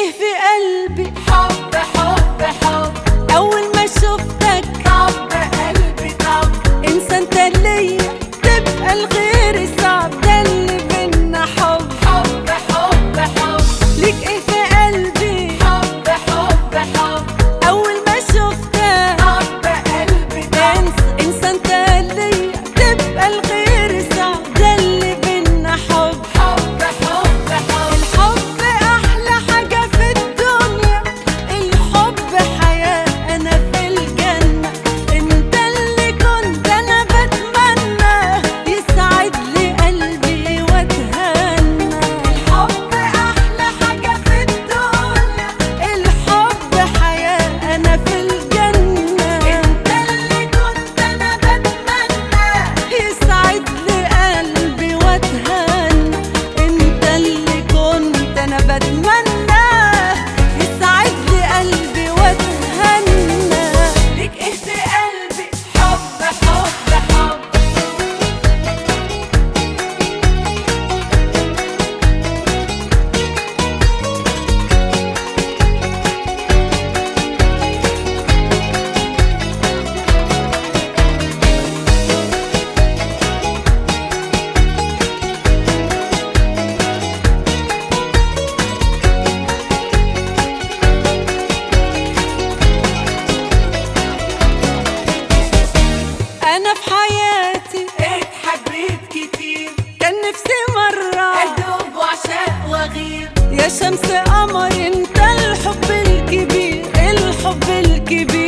ايه في قلبي حب حب حب اول ما شفتك طب قلبي طب انسى انت ليا تبقى الغير صعب ده اللي بينا حب حب حب حب ليك ايه في قلبي حب حب حب اول ما شفتك طب قلبي طب انسى انسى انت ليا تبقى الغير صعب ده اللي بينا حب حب حب حب الحب احلى حاجة في الدنيا الحب حياة انا في الجنة انت اللي كنت انا بتمنى يسعد لي قلبي واتهنى الحب احلى حاجه في الدنيا الحب حياة انا في الجنة انت اللي كنت انا بتمنى يسعد لي قلبي واتهنى انت اللي كنت انا بتمنى يسعد لي قلبي واتهنى ليك ايه في قلبي حب حب حب انا في حياتي اتحبيت كتير كان نفسي مرة ادوب وعشاق واغير يا شمس قمر انت الحب الكبير الحب الكبير